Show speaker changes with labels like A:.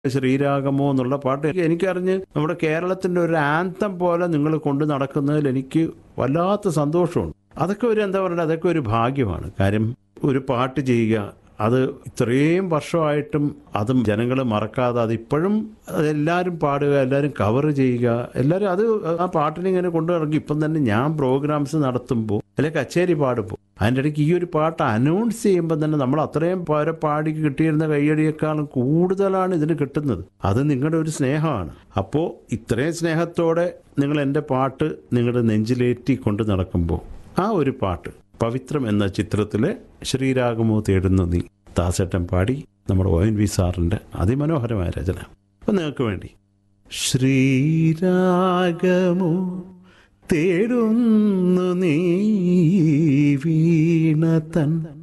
A: ശ്രീരാഗമോ എന്നുള്ള പാട്ട് എനിക്കറിഞ്ഞ് നമ്മുടെ കേരളത്തിന്റെ ഒരു ആന്തം പോലെ നിങ്ങൾ കൊണ്ട് നടക്കുന്നതിൽ എനിക്ക് വല്ലാത്ത സന്തോഷമുണ്ട് അതൊക്കെ ഒരു എന്താ പറയുക അതൊക്കെ ഒരു ഭാഗ്യമാണ് കാര്യം ഒരു പാട്ട് ചെയ്യുക അത് ഇത്രയും വർഷമായിട്ടും അതും ജനങ്ങൾ മറക്കാതെ അതിപ്പോഴും എല്ലാവരും പാടുക എല്ലാവരും കവർ ചെയ്യുക എല്ലാവരും അത് ആ പാട്ടിനെ ഇങ്ങനെ കൊണ്ടു ഇറങ്ങി ഇപ്പം തന്നെ ഞാൻ പ്രോഗ്രാംസ് നടത്തുമ്പോൾ അല്ലെങ്കിൽ കച്ചേരി പാടുമ്പോൾ അതിൻ്റെ ഇടയ്ക്ക് ഈ ഒരു പാട്ട് അനൗൺസ് ചെയ്യുമ്പോൾ തന്നെ നമ്മൾ അത്രയും പേരെ പാടി കിട്ടിയിരുന്ന കയ്യടിയേക്കാളും കൂടുതലാണ് ഇതിന് കിട്ടുന്നത് അത് നിങ്ങളുടെ ഒരു സ്നേഹമാണ് അപ്പോൾ ഇത്രയും സ്നേഹത്തോടെ നിങ്ങൾ എൻ്റെ പാട്ട് നിങ്ങളുടെ നെഞ്ചിലേറ്റി കൊണ്ട് നടക്കുമ്പോൾ ആ ഒരു പാട്ട് പവിത്രം എന്ന ചിത്രത്തിലെ ശ്രീരാഗമോ തേടുന്നു നീ ദാസേട്ടൻ പാടി നമ്മുടെ ഒ എൻ വി സാറിൻ്റെ അതിമനോഹരമായ രചന അപ്പം നിങ്ങൾക്ക് വേണ്ടി ശ്രീരാഗമോ തേടുന്നു നീ വീണ തൻ